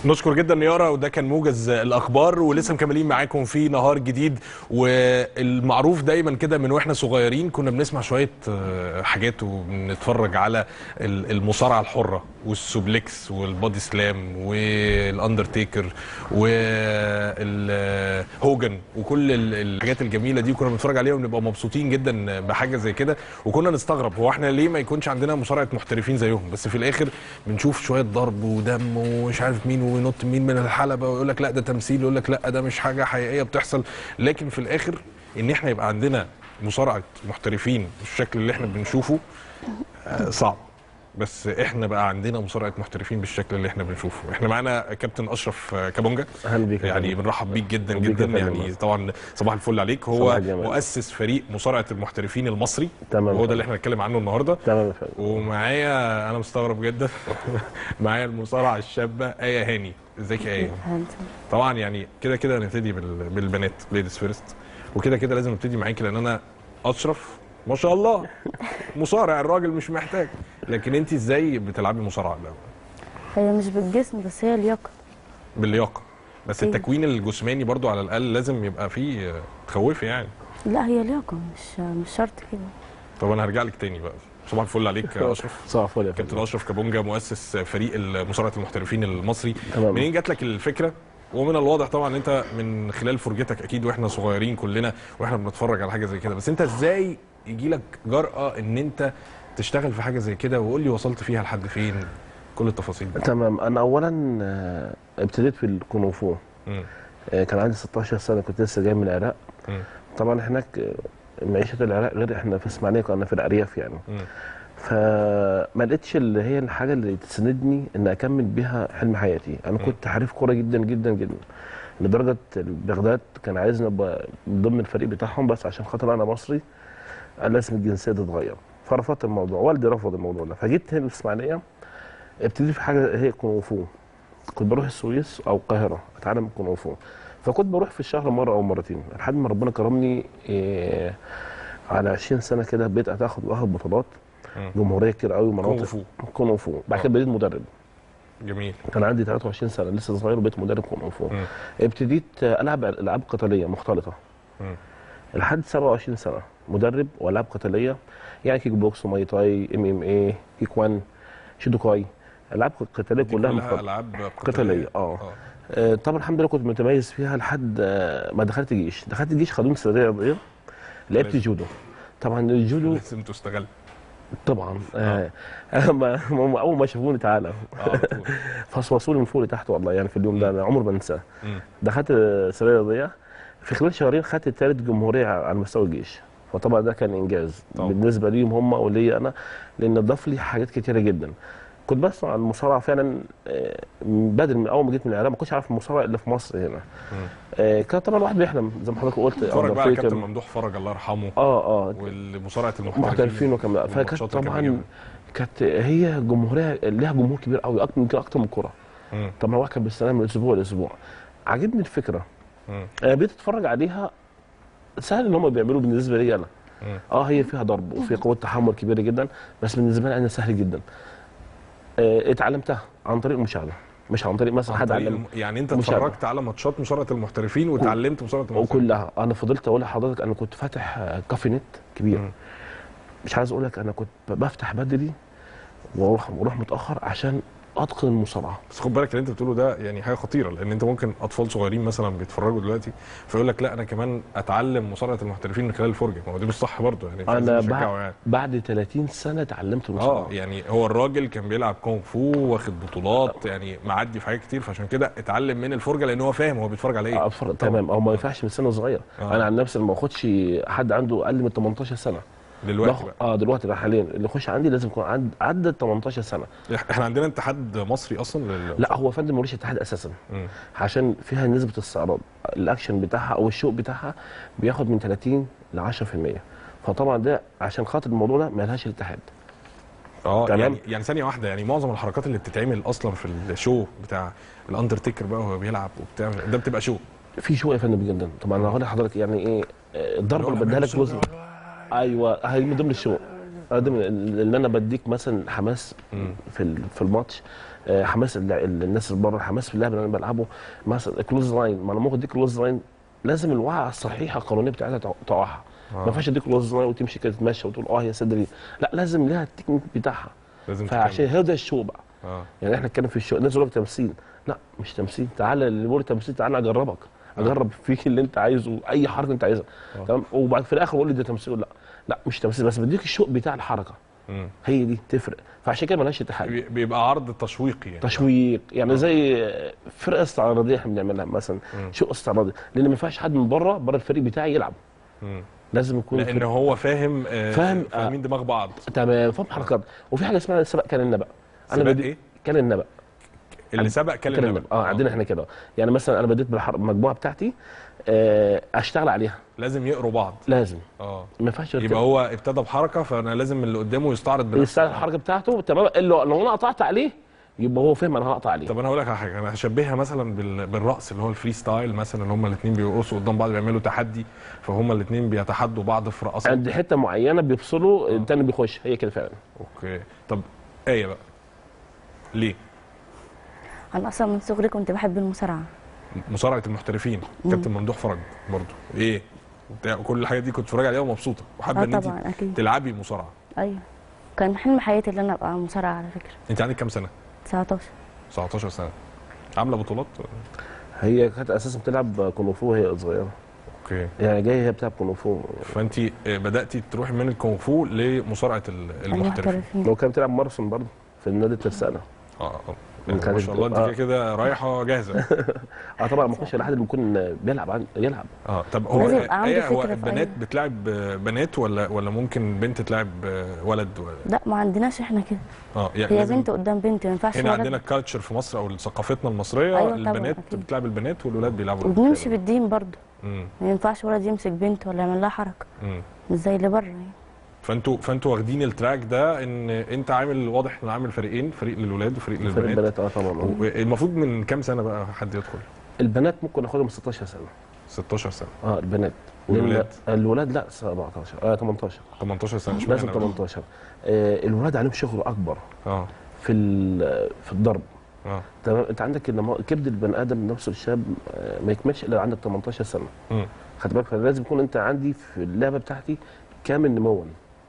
نشكر جدا يارا وده كان موجز الاخبار ولسه مكملين معاكم في نهار جديد والمعروف دايما كده من واحنا صغيرين كنا بنسمع شويه آه، حاجات وبنتفرج على ال- المصارعه الحره والسوبلكس والبادي سلام والاندرتيكر والهوجن وكل ال- الحاجات الجميله دي كنا بنتفرج عليها ونبقى مبسوطين جدا بحاجه زي كده وكنا نستغرب هو احنا ليه ما يكونش عندنا مصارعه محترفين زيهم بس في الاخر بنشوف شويه ضرب ودم ومش عارف مين وينط مين من الحلبه ويقول لك لا ده تمثيل يقول لك لا ده مش حاجه حقيقيه بتحصل لكن في الاخر ان احنا يبقى عندنا مصارعه محترفين بالشكل اللي احنا بنشوفه آه، صعب بس احنا بقى عندنا مصارعه محترفين بالشكل اللي احنا بنشوفه احنا معانا كابتن اشرف آه، كابونجا اهلا بيك يا يعني فندم. بنرحب بيك جدا بيك يا جدا فندم. يعني طبعا صباح الفل عليك صباح هو الجمال. مؤسس فريق مصارعه المحترفين المصري تمام. وهو ده اللي احنا هنتكلم عنه النهارده تمام يا فندم ومعايا انا مستغرب جدا معايا المصارعه الشابه ايه هاني ازيك يا ايه طبعا يعني كده كده هنبتدي بال- بالبنات ليديز فيرست وكده كده لازم نبتدي معاكي لان انا اشرف ما شاء الله مصارع الراجل مش محتاج لكن انت ازاي بتلعبي مصارعه الاول هي مش بالجسم بس هي اللياقه باللياقه بس أيوة. التكوين الجسماني برضو على الاقل لازم يبقى فيه آه، تخوفي يعني لا هي لياقه مش مش شرط كده طب انا هرجع لك تاني بقى صباح الفل عليك يا اشرف صباح الفل يا كابتن فندم اشرف كابونجا مؤسس فريق مصارعه المحترفين المصري تمام. منين جات لك الفكره ومن الواضح طبعا ان انت من خلال فرجتك اكيد واحنا صغيرين كلنا واحنا بنتفرج على حاجه زي كده بس انت ازاي يجي لك جرأه ان انت تشتغل في حاجه زي كده وقول لي وصلت فيها لحد فين كل التفاصيل دي تمام انا اولا آه، ابتديت في الكونغ فو مم. آه، كان عندي 16 سنه كنت لسه جاي من العراق مم. طبعا هناك آه، معيشه العراق غير احنا في اسماعيليه كنا في الارياف يعني مم. فما لقيتش اللي هي الحاجه اللي تسندني ان اكمل بيها حلم حياتي انا كنت حريف كوره جدا جدا جدا لدرجه بغداد كان عايزني ابقى من ضمن الفريق بتاعهم بس عشان خاطر انا مصري قال لازم الجنسيه تتغير فرفضت الموضوع والدي رفض الموضوع ده فجيت هنا الاسماعيليه ابتديت في حاجه هي كونغ فو كنت بروح السويس او القاهره اتعلم كونغ فو فكنت بروح في الشهر مره او مرتين لحد ما ربنا كرمني إيه على 20 سنه كده بقيت اتاخد واخد بطولات مم. جمهوريه كتير قوي كونغ مناطق فو كونغ فو بعد آه. كده بقيت مدرب جميل كان عندي 23 سنه لسه صغير وبقيت مدرب كونغ فو مم. ابتديت العب العاب قتاليه مختلطه مم. لحد 27 سنه مدرب والعاب قتاليه يعني كيك بوكس وماي تاي ام ام اي كيك وان شيدوكاي العاب قتاليه دي كلها كلها مختلطه العاب قتاليه اه آه، طبعا الحمد لله كنت متميز فيها لحد آه، ما دخلت الجيش دخلت الجيش خدوني سريه رياضيه لعبت لازم. جودو طبعا الجودو لازم تستغل طبعا آه. ما- ما- اول ما شافوني تعالى اه على طول. فصوصوا لي من فوق لتحت والله يعني في اليوم ده انا عمري ما انساه مم. دخلت آه، سريه رياضيه في خلال شهرين خدت ثالث جمهوريه على مستوى الجيش فطبعا ده كان انجاز طبعا. بالنسبه ليهم هم وليا انا لان ضاف لي حاجات كتيره جدا كنت بسمع عن المصارعه فعلا آه، من بدري من اول ما جيت من العراق ما كنتش عارف المصارعه الا في مصر هنا مم. آه، كان طبعا الواحد بيحلم زي ما حضرتك قلت اتفرج بقى على Undertaker. كابتن ممدوح فرج الله يرحمه اه اه والمصارعه المحترفين محترفين وكمان فكانت والماتشات اللي كان طبعا بيجيبها. كانت هي جمهوريه لها جمهور كبير قوي اكتر يمكن اكتر من الكوره مم. طبعا الواحد كان بيستناها من اسبوع لاسبوع عجبني الفكره مم. انا بقيت اتفرج عليها سهل ان هم بيعملوه بالنسبه لي انا مم. اه هي فيها ضرب وفيها قوه تحمل كبيره جدا بس بالنسبه لي انا سهل جدا آه اتعلمتها عن طريق المشاهده مش عن طريق مثلا عن حد طريق علم الم- يعني انت مشاهدة. اتفرجت على ماتشات مصارعه المحترفين وتعلمت مصارعه المحترفين وكلها انا فضلت اقول لحضرتك انا كنت فاتح آه، كافي نت كبير مم. مش عايز اقول لك انا كنت بفتح بدري واروح واروح متاخر عشان اتقن المصارعه بس خد بالك اللي انت بتقوله ده يعني حاجه خطيره لان انت ممكن اطفال صغيرين مثلا بيتفرجوا دلوقتي فيقول لك لا انا كمان اتعلم مصارعه المحترفين من خلال الفرجه ما هو دي مش صح برضه يعني مش انا لازم نشجعه بعد, يعني بعد 30 سنه اتعلمت اه المصارعه يعني هو الراجل كان بيلعب كونغ فو واخد بطولات يعني معدي في حاجات كتير فعشان كده اتعلم من الفرجه لان هو فاهم هو بيتفرج على ايه أفر... تمام او ما ينفعش من سن صغير آه. انا عن نفسي ما اخدش حد عنده اقل من 18 سنه دلوقتي باخد- بقى اه دلوقتي بقى حاليا اللي يخش عندي لازم يكون عد... عدى 18 سنه احنا عندنا اتحاد مصري اصلا لل... لا هو فندم ملوش اتحاد اساسا مم. عشان فيها نسبه استعراض الاكشن بتاعها او الشوق بتاعها بياخد من 30 ل 10% فطبعا ده عشان خاطر الموضوع ده ما لهاش الاتحاد اه تمام. يعني يعني ثانيه واحده يعني معظم الحركات اللي بتتعمل اصلا في الشو بتاع الاندرتيكر بقى وهو بيلعب وبتاع ده بتبقى شو في شوق يا فندم جدا طبعا انا هقول لحضرتك يعني ايه آه، الضربه اللي بديها لك جزء ايوه هي من ضمن الشوق اقدم ان انا بديك مثلا حماس مم. في ال- في الماتش آه، حماس اللع- الناس اللي بره حماس في اللعب اللي انا بلعبه مثلا كلوز لاين ما انا ممكن اديك كلوز لاين لازم الوعي الصحيحه القانونيه بتاعتها تع- تقعها آه. ما ينفعش اديك كلوز لاين وتمشي كده تتمشى وتقول اه يا صدري لا لازم لها التكنيك بتاعها لازم فعشان تكمل. هذا الشو بقى اه يعني احنا نتكلم في الشو الناس يقول لك تمثيل لا مش تمثيل تعالى اللي بيقول تمثيل تعالى اجربك اجرب فيك اللي انت عايزه اي حركه انت عايزها آه. تمام وبعد في الاخر قول لي ده تمثيل ولا لا لا مش تمثيل بس بديك الشوق بتاع الحركه مم. هي دي تفرق فعشان كده ملهاش اتحاد بي- بيبقى عرض تشويقي يعني تشويق يعني زي فرقه استعراضيه احنا بنعملها مثلا مم. شو استعراضي لان ما ينفعش حد من بره بره الفريق بتاعي يلعب مم. لازم يكون لان فريق- هو فاهم آه، فاهم، آه. فاهمين دماغ بعض تمام فاهم حركات وفي حاجه اسمها سبق كان النبأ سباق بدي- ايه؟ كان النبأ اللي سبق كان كان النبأ النبأ اه عندنا احنا كده يعني مثلا انا بديت بالمجموعه بتاعتي آه اشتغل عليها لازم يقروا بعض لازم اه ما ينفعش يبقى هو ابتدى بحركه فانا لازم اللي قدامه يستعرض بنفسه يستعمل الحركه بتاعته تمام لو لو انا قطعت عليه يبقى هو فاهم انا هقطع عليه طب انا هقول لك على حاجه انا هشبهها مثلا بال... بالرقص اللي هو الفري ستايل مثلا اللي هما الاثنين بيرقصوا قدام بعض بيعملوا تحدي فهم الاثنين بيتحدوا بعض في رقصه عند حته معينه بيفصلوا التاني بيخش هي كده فعلا اوكي طب ايه بقى ليه انا اصلا من صغري كنت بحب المصارعه مصارعه المحترفين كابتن ممدوح فرج برضه ايه بتاع كل الحاجات دي كنت بتتفرج عليها ومبسوطه وحابه اه ان انت طبعا اكيد تلعبي مصارعه ايوه كان حلم حياتي ان انا ابقى مصارعه على فكره انت عندك كام سنه 19 19 سنه عامله بطولات هي كانت اساسا بتلعب كونغ فو وهي صغيره اوكي يعني جايه هي بتلعب كونغ فو فانت بداتي تروحي من الكونغ فو لمصارعه ال- المحترفين المحترفين لو كانت بتلعب ماراثون برضه في النادي الترسانه اه اه من يعني ما كانت شاء الله انت آه. كده كده رايحه جاهزه اه طبعا ما يخش لحد بيكون بيلعب عن- يلعب اه طب هو لازم يبقى عنده ايه هو فكرة في البنات أي- بتلعب بنات ولا ولا ممكن بنت تلعب ولد ولا لا ما عندناش احنا كده اه يعني هي لازم- بنت قدام بنت ما ينفعش هنا ولد. عندنا الكالتشر في مصر او ثقافتنا المصريه أيوة طبعاً، البنات أكيد. بتلعب البنات والولاد بيلعبوا وبنمشي بالدين برضه امم ما ينفعش ولد يمسك بنت ولا يعمل لها حركه امم مش زي اللي بره يعني فانتوا فانتوا واخدين التراك ده ان انت عامل واضح ان عامل فريقين فريق للولاد وفريق فريق للبنات البنات اه طبعا المفروض من كام سنه بقى حد يدخل البنات ممكن ناخدهم 16 سنه 16 سنه اه البنات والولاد؟ لأن- الولاد لا 17 اه 18 18 سنه لازم اشمعنى بقى؟ 18 آه الولاد عليهم شغل اكبر اه في ال- في الضرب اه تمام انت عندك لما كبد البني ادم نفسه الشاب آه، ما يكملش الا عندك 18 سنه امم خد بالك فلازم يكون انت عندي في اللعبه بتاعتي كامل نموا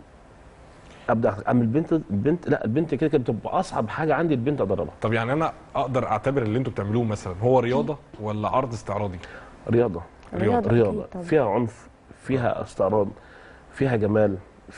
ابدا اما البنت البنت لا البنت كده كده بتبقى اصعب حاجه عندي البنت ادربها طب يعني انا اقدر اعتبر اللي انتوا بتعملوه مثلا هو رياضه ولا عرض استعراضي رياضه رياضة. رياضه أكيد طبعاً. فيها عنف فيها استعراض فيها جمال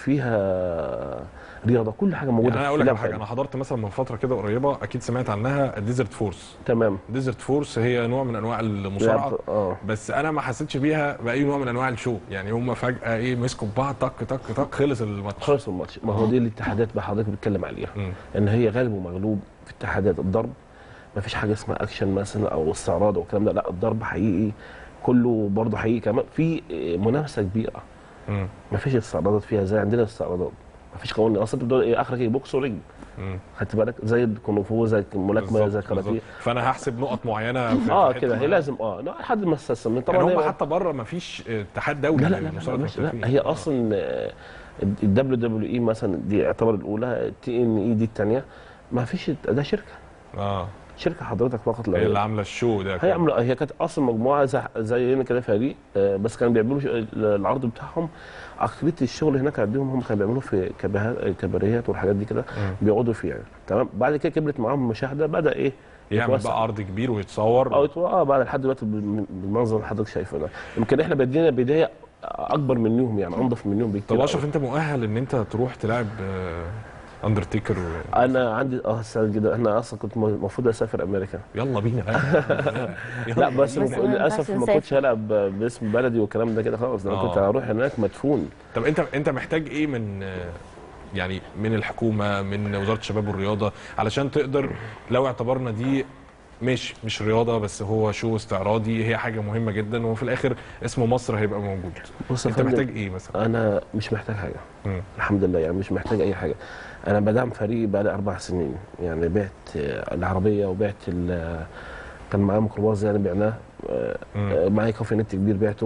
فيها رياضه كل حاجه موجوده يعني انا في اقول لك على اللعبة حاجه انا حضرت مثلا من فتره كده قريبه اكيد سمعت عنها الديزرت فورس تمام ديزرت فورس هي نوع من انواع المصارعه لعبة- اه بس انا ما حسيتش بيها باي نوع من انواع الشو يعني هم فجاه ايه مسكوا بعض طق طق طق خلص الماتش خلص الماتش ما هو دي الاتحادات بقى حضرتك بتتكلم عليها مم. ان هي غالب ومغلوب في اتحادات الضرب ما فيش حاجه اسمها اكشن مثلا او استعراض او الكلام ده لا الضرب حقيقي كله برضه حقيقي كمان في منافسه كبيره مم. ما فيش استعراضات فيها زي عندنا استعراضات ما فيش قوانين اصلا انت بتقول ايه اخرك ايه بوكس ورجل مم. خدت بالك زي الكونغ فو زي الملاكمه زي بالظبط، الكاراتيه بالظبط. فانا هحسب نقط معينه في اه في كده حتة هي معينة. لازم اه لا لحد ما استسلم طبعا طبعا يعني هم هي- حتى بره ما فيش اتحاد دولي لا لا لا, لا, للمصارعة لا, مش- لا المحترفين. هي آه. اصلا الدبليو دبليو اي مثلا دي اعتبر الاولى تي ان اي دي الثانيه ما فيش ده شركه اه شركه حضرتك فقط لا هي غير. اللي عامله الشو ده هي عملوا هي كانت اصلا مجموعه زي زينا كده فريق آه، بس كانوا بيعملوا ش- العرض بتاعهم اكتريه الشغل هناك عندهم هم كانوا بيعملوا في كبها- كباريهات والحاجات دي كده مم. بيقعدوا فيها تمام بعد كده كبرت معاهم المشاهده بدا ايه يعمل يتوسع. بقى عرض كبير ويتصور اه يتو- اه بعد لحد دلوقتي بال- بالمنظر اللي حضرتك شايفه ده يمكن احنا بدينا بدايه اكبر منهم يعني انضف منهم بكتير طب اشرف أوي. انت مؤهل ان انت تروح تلعب آه، اندرتيكر و... انا عندي اه سعيد جدا انا اصلا كنت المفروض اسافر امريكا يلا بينا بقى لا بس, بس ما للاسف ينفعش ما كنتش هلعب باسم بلدي والكلام ده كده خلاص ده انا آه. كنت هروح هناك مدفون طب انت انت محتاج ايه من آه، يعني من الحكومه من وزاره الشباب والرياضه علشان تقدر لو اعتبرنا دي ماشي مش رياضه بس هو شو استعراضي هي حاجه مهمه جدا وفي الاخر اسم مصر هيبقى موجود بص يا انت فندم، محتاج ايه مثلا انا مش محتاج حاجه مم. الحمد لله يعني مش محتاج اي حاجه انا بدعم فريقي بقالي اربع سنين يعني بعت آه، العربيه وبعت ال- كان معايا ميكروباص يعني بعناه آه، مم. آه، معايا كافي نت كبير بعته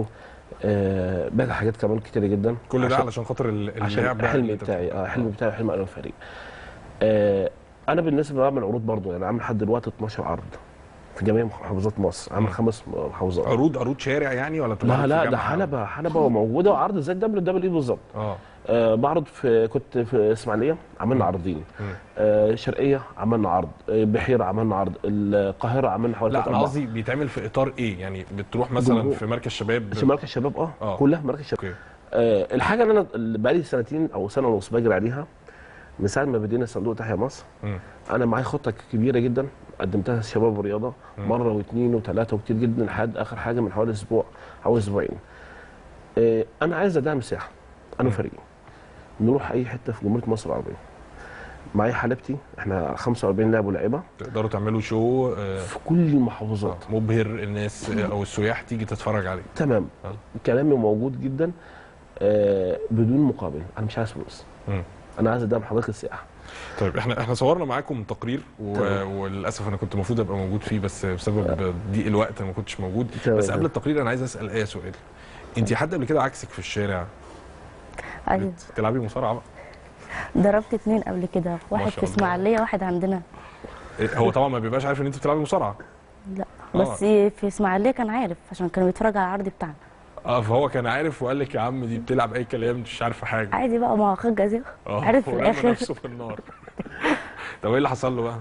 آه باقي حاجات كمان كتيره جدا كل ده عشان- علشان خاطر ال- عشان اللعب بقى الحلم اللي انت بتاعي بتقول. اه الحلم بتاعي وحلم انا الفريق آه انا بالنسبه بعمل عروض برضو يعني عامل لحد دلوقتي 12 عرض في جميع محافظات مصر عامل مم. خمس محافظات عروض عروض شارع يعني ولا بتبقى لا في لا ده جامعة؟ حلبه حلبه وموجوده وعرض زي الدبليو دبليو بالظبط اه آه بعرض في كنت في اسماعيليه عملنا عرضين مم. آه شرقيه عملنا عرض آه بحيره عملنا عرض القاهره عملنا حوالي لا تلات انا أربع. قصدي بيتعمل في اطار ايه يعني بتروح مثلا جمهور. في مركز شباب في مركز الشباب اه, آه. كلها في مركز الشباب اوكي آه الحاجه اللي انا اللي بقالي سنتين او سنه ونص بجري عليها من ساعه ما بدينا صندوق تحيا مصر مم. انا معايا خطه كبيره جدا قدمتها للشباب والرياضه مم. مره واثنين وثلاثه وكتير جدا لحد اخر حاجه من حوالي اسبوع او اسبوعين آه انا عايز ادعم مساحه انا مم. وفريقي نروح اي حته في جمهوريه مصر العربيه معايا حلبتي احنا 45 لاعب ولاعيبه تقدروا تعملوا شو آه، في كل المحافظات مبهر الناس آه، او السياح تيجي تتفرج عليه تمام آه. كلامي موجود جدا آه بدون مقابل انا مش عايز فلوس مم. انا عايز ادعم حضرتك السياحه طيب احنا احنا صورنا معاكم تقرير و... تمام. وللاسف انا كنت المفروض ابقى موجود فيه بس بسبب ضيق الوقت انا ما كنتش موجود تمام. بس قبل التقرير انا عايز اسال ايه سؤال انت حد قبل كده عكسك في الشارع ايوه بتلعبي مصارعه بقى ضربت اتنين قبل كده واحد شاء في الله. اسماعيليه واحد عندنا إيه، هو طبعا ما بيبقاش عارف ان انت بتلعبي مصارعه لا آه. بس في اسماعيليه كان عارف عشان كان بيتفرج على العرض بتاعنا اه فهو كان عارف وقال لك يا عم دي بتلعب اي كلام مش عارفه حاجه عادي بقى ما هو خد جزاء اه عارف في ورمى الاخر نفسه في النار طب ايه اللي حصل له بقى؟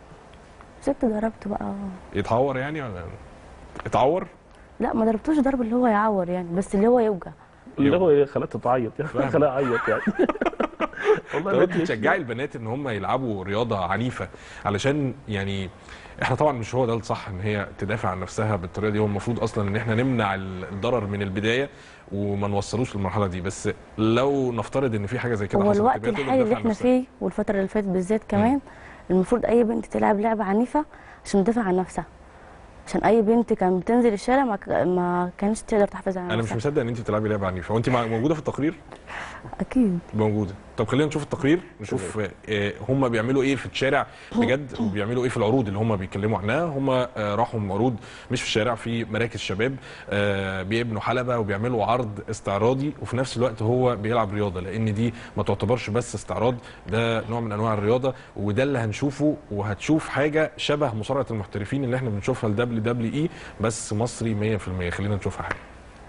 سبت ضربت بقى يتعور يعني ولا اتعور؟ لا ما ضربتوش ضرب اللي هو يعور يعني بس اللي هو يوجع اللي هو ايه خلته تعيط يعني فاهم. خلاها اعيط يعني طب والله انت الواد بتشجعي البنات ان هم يلعبوا رياضه عنيفه علشان يعني احنا طبعا مش هو ده الصح ان هي تدافع عن نفسها بالطريقه دي هو المفروض اصلا ان احنا نمنع ال- الضرر من البدايه وما نوصلوش للمرحله دي بس لو نفترض ان في حاجه زي كده هو حصلت الوقت تبقى هي تقدر الحالي اللي تدافع عن احنا نفسها. فيه والفتره اللي فاتت بالذات كمان المفروض اي بنت تلعب لعبه عنيفه عشان تدافع عن نفسها عشان اي بنت كانت بتنزل الشارع ما, ك... ما كانتش تقدر تحافظ على انا مش نفسها مصدق ان انت بتلعبي لعبه عنيفه وانت مع- موجوده في التقرير اكيد موجوده طب خلينا نشوف التقرير نشوف آه، هم بيعملوا ايه في الشارع بجد وبيعملوا ايه في العروض اللي هم بيتكلموا عنها هم آه، راحوا عروض مش في الشارع في مراكز شباب آه، بيبنوا حلبه وبيعملوا عرض استعراضي وفي نفس الوقت هو بيلعب رياضه لان دي ما تعتبرش بس استعراض ده نوع من انواع الرياضه وده اللي هنشوفه وهتشوف حاجه شبه مصارعه المحترفين اللي احنا بنشوفها الدبليو دبليو اي بس مصري 100% خلينا نشوفها حاجه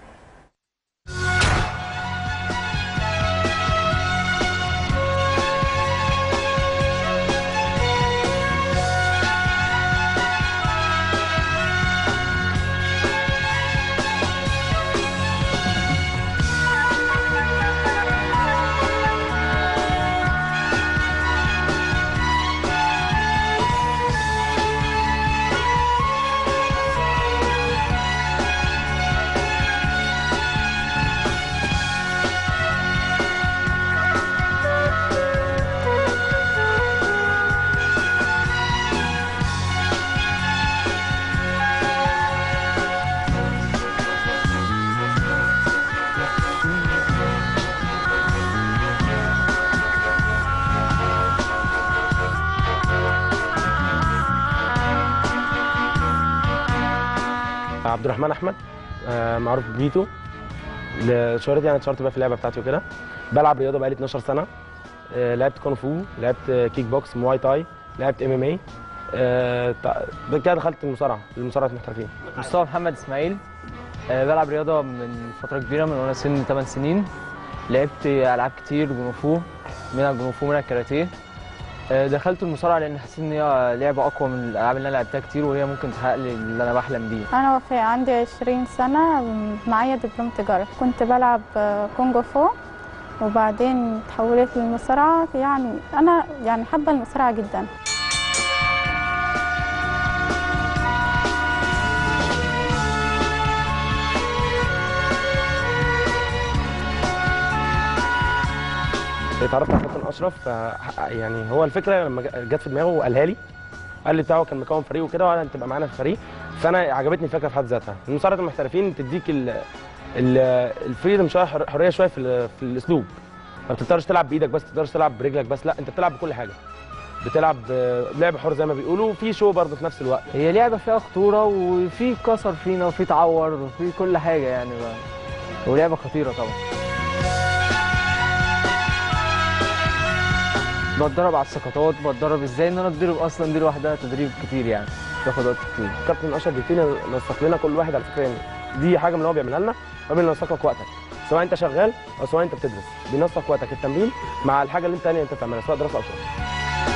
عبد الرحمن احمد آه، معروف بفيتو ل- شهرتي يعني اتشهرت بقى في اللعبه بتاعتي وكده بلعب رياضه بقالي 12 سنه آه، لعبت كونغ فو لعبت آه، كيك بوكس مواي تاي لعبت ام ام اي بعد كده دخلت المصارعه المصارعه المحترفين مصطفى محمد اسماعيل آه، بلعب رياضه من فتره كبيره من وانا سن 8 سنين لعبت العاب كتير جونغ فو منها الجونغ فو منها الكاراتيه آه، دخلت المصارعه لان حسيت ان هي لعبه اقوى من الالعاب اللي انا لعبتها كتير وهي ممكن تحقق لي اللي انا بحلم بيه أنا وفاء عندي 20 سنة معايا دبلوم تجارة كنت بلعب كونغ فو وبعدين تحولت للمصارعة يعني أنا يعني حابة المصارعة جدا اتعرفت على كابتن اشرف آه، يعني هو الفكره لما ج- جت في دماغه وقالها لي قال لي بتاعه كان مكون فريق وكده وقال تبقى معانا في الفريق فانا عجبتني الفكره في حد ذاتها مصارعه المحترفين تديك ال ال الفريدم شويه حر- حريه شويه في, ال- في الاسلوب ما بتقدرش تلعب بايدك بس تقدرش تلعب برجلك بس لا انت بتلعب بكل حاجه بتلعب آه، لعب حر زي ما بيقولوا وفي شو برضه في نفس الوقت هي لعبه فيها خطوره وفي كسر فينا وفي تعور وفي كل حاجه يعني بقى. ولعبه خطيره طبعا بتدرب على السقطات بتدرب ازاي ان انا اتدرب اصلا دي لوحدها تدريب كتير يعني بياخد وقت كتير كابتن اشرف بيبتدي ينسق لنا كل واحد على فكره يعني دي حاجه من اللي هو بيعملها لنا هو بينسق لك وقتك سواء انت شغال او سواء انت بتدرس بينسق وقتك التمرين مع الحاجه اللي انت اللي انت بتعملها سواء دراسه او شغل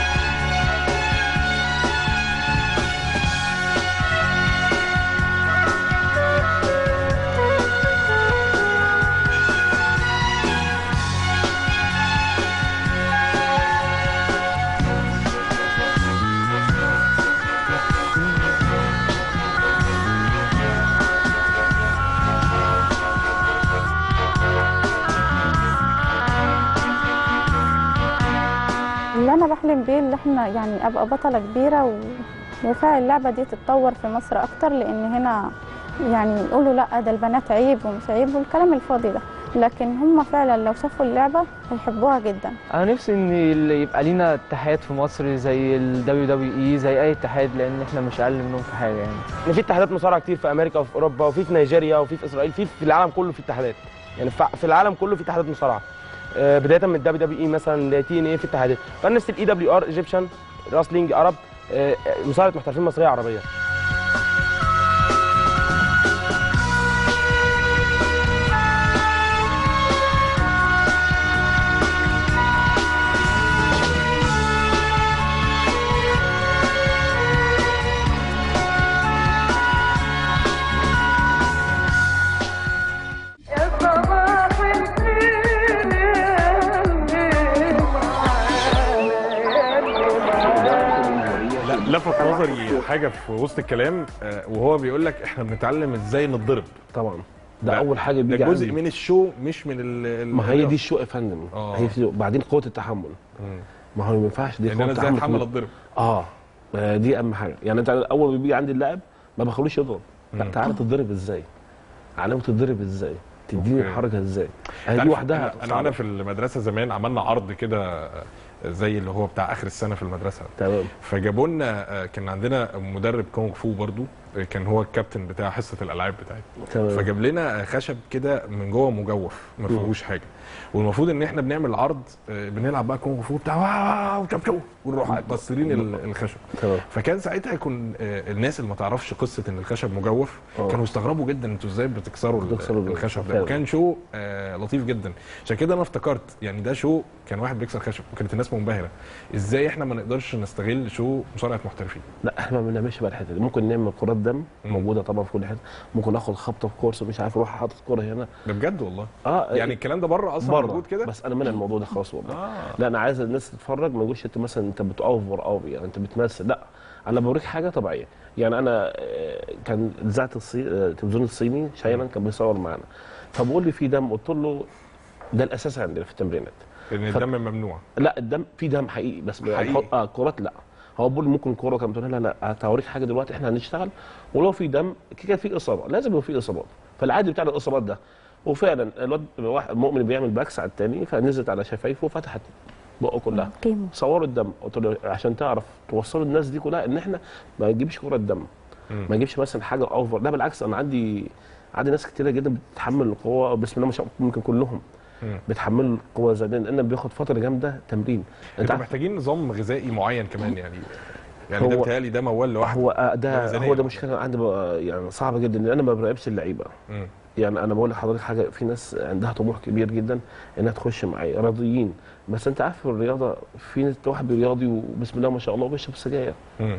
اللي انا بحلم بيه اللي احنا يعني ابقى بطله كبيره و... وفعلا اللعبه دي تتطور في مصر اكتر لان هنا يعني يقولوا لا ده البنات عيب ومش عيب والكلام الفاضي ده لكن هم فعلا لو شافوا اللعبه هيحبوها جدا انا نفسي ان ال- يبقى لينا اتحاد في مصر زي ال WWE زي اي اتحاد لان احنا مش اقل منهم في حاجه يعني ان في اتحادات مصارعه كتير في امريكا وفي اوروبا وفي في نيجيريا وفي في اسرائيل في في العالم كله في اتحادات يعني في في العالم كله في اتحادات مصارعه آه، بدايه من الدبليو دبليو اي مثلا تي ان اي في اتحادات فانا نفسي الاي دبليو ار ايجيبشن راسلينج عرب آه، مصارعه محترفين مصريه عربيه لا لفت نظري حاجه في وسط الكلام آه، وهو بيقول لك احنا بنتعلم ازاي نتضرب طبعا ده لا، اول حاجه بيجي ده جزء عندي. من الشو مش من ال ال- ما هي دي الشوق يا فندم آه. هي في بعدين قوه التحمل مم. ما هو ما ينفعش دي ان قوه انا ازاي التحمل اتحمل في- اتضرب اه ما دي اهم حاجه يعني انت اول ما بيجي عندي اللاعب ما بخلوش يضرب لا مم. تعالى تتضرب ازاي علامه تتضرب ازاي تديني أوكي. الحركه ازاي هي تعرف دي وحدها انا انا صعبة. وانا في المدرسه زمان عملنا عرض كده آه، زي اللي هو بتاع اخر السنه في المدرسه تمام فجابوا لنا آه، كان عندنا مدرب كونغ فو برضو آه، كان هو الكابتن بتاع حصه الالعاب بتاعتنا تمام فجاب لنا خشب كده من جوه مجوف ما فيهوش حاجه والمفروض ان احنا بنعمل عرض آه، بنلعب بقى كونغ فو بتاع واو تشاب تشاب ونروح مكسرين ال- الخشب تمام فكان ساعتها يكون آه، الناس اللي ما تعرفش قصه ان الخشب مجوف آه. كانوا يستغربوا جدا انتوا ازاي بتكسروا ال- بتكسروا ال- الخشب ده فعلا. وكان شو آه، لطيف جدا عشان كده انا افتكرت يعني ده شو كان واحد بيكسر خشب وكانت الناس منبهره ازاي احنا ما نقدرش نستغل شو مصارعه محترفين لا احنا ما بنعملش بقى الحته دي ممكن نعمل كرات دم مم. موجوده طبعا في كل حته ممكن اخد خبطه في كورس مش عارف اروح حاطط كوره هنا ده بجد والله اه يعني الكلام ده بره اصلا بره موجود كده بس انا منع الموضوع ده خالص والله اه لا انا عايز الناس تتفرج ما يقولش انت مثلا انت بتأوفر او يعني انت بتمثل لا انا بوريك حاجه طبيعيه يعني انا آه، كان اذاعه الصي... آه، التلفزيون الصيني شايلا كان بيصور معانا فبقول لي في دم قلت له ده الاساس عندنا في التمرينات ان ف- الدم ممنوع لا الدم في دم حقيقي بس حقيقي؟ حقيقي. اه كرات لا هو بيقول لي ممكن كوره كان بتقول لا لا هوريك حاجه دلوقتي احنا هنشتغل ولو في دم كده في اصابه لازم يبقى في اصابات فالعادي بتاع الاصابات ده وفعلا الواد واحد مؤمن بيعمل باكس على التاني فنزلت على شفايفه وفتحت بقه كلها كيمو صوروا الدم قلت له عشان تعرف توصلوا الناس دي كلها ان احنا ما نجيبش كره دم مم. ما نجيبش مثلا حاجه اوفر لا بالعكس انا عندي عندي ناس كتيره جدا بتتحمل القوه بسم الله ما شاء الله ممكن كلهم مم. بيتحملوا القوه زي ده لان بياخد فتره جامده تمرين انت انتوا عارف محتاجين نظام غذائي معين كمان يعني يعني ده هو- بيتهيألي ده موال لوحده هو آه، ده ميزانية هو ده بقى. مشكله عندي بقى يعني صعبه جدا لان انا ما براقبش اللعيبه مم. يعني انا بقول لحضرتك حاجه في ناس عندها طموح كبير جدا انها تخش معايا راضيين بس انت عارف في الرياضه في ناس واحد رياضي وبسم الله ما شاء الله بيشرب سجاير مم.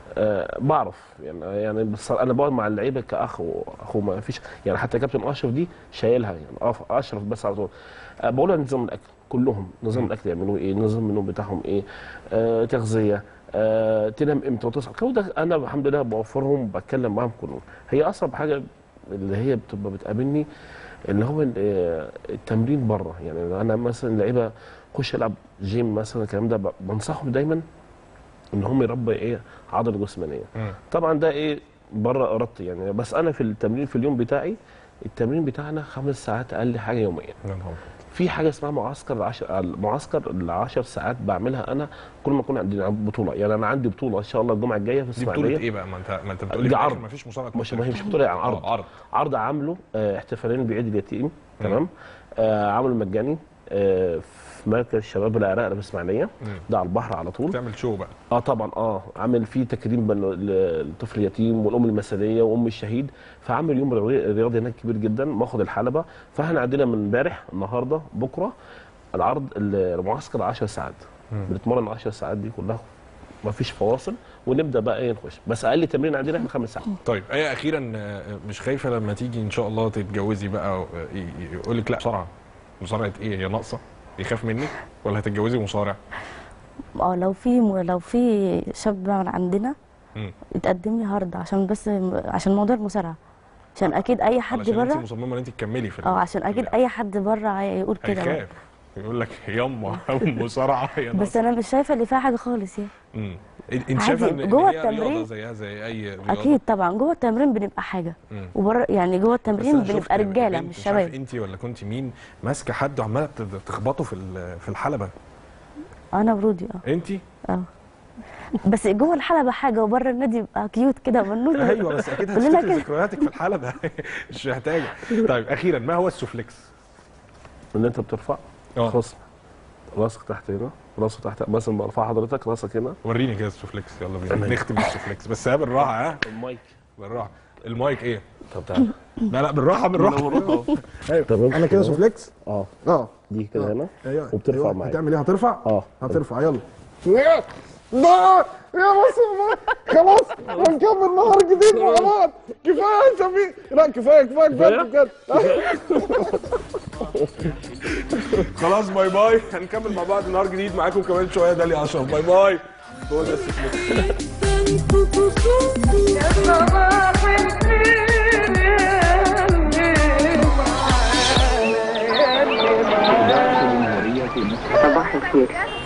أه بعرف يعني يعني بس انا بقعد مع اللعيبه كاخ واخو ما فيش يعني حتى كابتن اشرف دي شايلها يعني أف- اشرف بس على طول أه بقول لها نظام الاكل كلهم نظام الاكل يعملوا ايه نظام النوم بتاعهم ايه أه تغذيه أه تنام امتى وتصحى كل ده انا الحمد لله بوفرهم بتكلم معاهم كلهم هي اصعب حاجه اللي هي بتبقى بتقابلني اللي هو ال- آه، التمرين بره يعني انا مثلا لعيبه خش العب جيم مثلا الكلام ده ب- بنصحهم دايما ان هم يربوا ايه عضله جسمانيه مم. طبعا ده ايه بره ارادتي يعني بس انا في التمرين في اليوم بتاعي التمرين بتاعنا خمس ساعات اقل حاجه يوميا يا نهار. في حاجه اسمها معسكر العشر المعسكر ال 10 ساعات بعملها انا كل ما اكون عندي بطوله يعني انا عندي بطوله ان شاء الله الجمعه الجايه في دي بطوله الاسماعيليه ايه بقى ما انت ما انت بتقولي دي في الآخر عرض. ما فيش مصارعه مش ما هي مش بطوله يعني عرض آه، عرض عرض عامله آه، احتفالين بعيد اليتيم تمام آه عملوا مجاني آه في مركز شباب العراق في الاسماعيليه مم. ده على البحر على طول تعمل شو بقى اه طبعا اه عامل فيه تكريم بال- ل- للطفل اليتيم والام المثاليه وام الشهيد فعامل يوم رياضي رياضي هناك كبير جدا ماخد الحلبه فاحنا عندنا من امبارح النهارده بكره العرض المعسكر 10 ساعات بنتمرن 10 ساعات دي كلها ما فيش فواصل ونبدا بقى ايه نخش بس اقل تمرين عندنا احنا خمس ساعات طيب ايه اخيرا آه، مش خايفه لما تيجي ان شاء الله تتجوزي بقى يقول لك لا مصارعه مصارعه ايه هي ناقصه يخاف منك ولا هتتجوزي مصارع اه لو في لو في شاب من عندنا مم. يتقدم لي هارد عشان بس عشان موضوع المصارعه عشان اكيد اي حد علشان انت بره مصممه ان انت تكملي في اه عشان اكيد اي حد بره هيقول كده بقى. هيخاف يقول لك يما مصارعه هي بس ناقصه انا مش شايفه اللي فيها حاجه خالص يعني مم. انت شايفه عادي، ان إن جوه هي رياضه التمرين- زيها زي اي رياضه اكيد طبعا جوه التمرين بنبقى حاجه مم. وبره يعني جوه بس التمرين أنا شفت بنبقى رجاله بنت مش مش عارف شباب انت ولا كنت مين ماسكه حد وعماله تت- تخبطه في ال- في الحلبه انا برودي اه انت اه بس جوه الحلبه حاجه وبره النادي يبقى كيوت كده وبنوت ايوه بس اكيد كلنا هتفتكري كده ذكرياتك في الحلبه مش محتاجه طيب اخيرا ما هو السوفليكس ان انت بترفع اه خصم راسك تحت هنا راسه تحت مثلا برفع حضرتك راسك هنا وريني كده السوفليكس يلا بينا تمام. نختم بالسوفليكس بس ها بالراحه ها المايك بالراحه المايك ايه طب تعالى لا لا بالراحه بالراحه ايوه تمام انا كده سوفليكس اه اه دي كده هنا ايوه وبترفع أيوة. معايا. هتعمل ايه هترفع اه هترفع يلا لا لا يا بس خلاص هنكمل نهار جديد مع بعض كفايه انت في لا كفايه كفايه كفايه بجد خلاص باي باي هنكمل مع بعض نهار جديد معاكم كمان شويه دالي اشرف باي باي هو ده السوفليكس صباح الخير